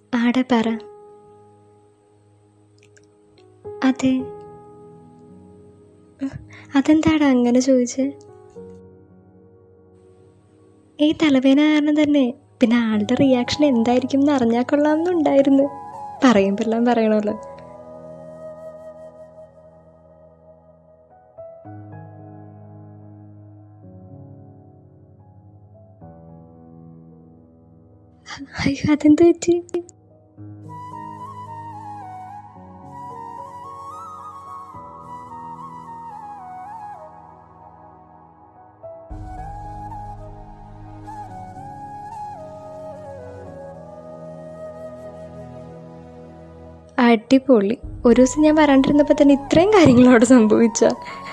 ആടെ പറ അതെ അതെന്താടാ അങ്ങനെ ചോദിച്ചേ ഈ തലവേദന കാരണം തന്നെ പിന്നെ ആളുടെ റിയാക്ഷൻ എന്തായിരിക്കും എന്ന് അറിഞ്ഞാൽ കൊള്ളാമെന്നുണ്ടായിരുന്നു പറയുമ്പെല്ലാം പറയണമല്ലോ അയ്യോ അതെന്ത് പറ്റി അടിപൊളി ഒരു ദിവസം ഞാൻ വരാണ്ടിരുന്നപ്പോൾ തന്നെ ഇത്രയും കാര്യങ്ങൾ അവിടെ സംഭവിച്ച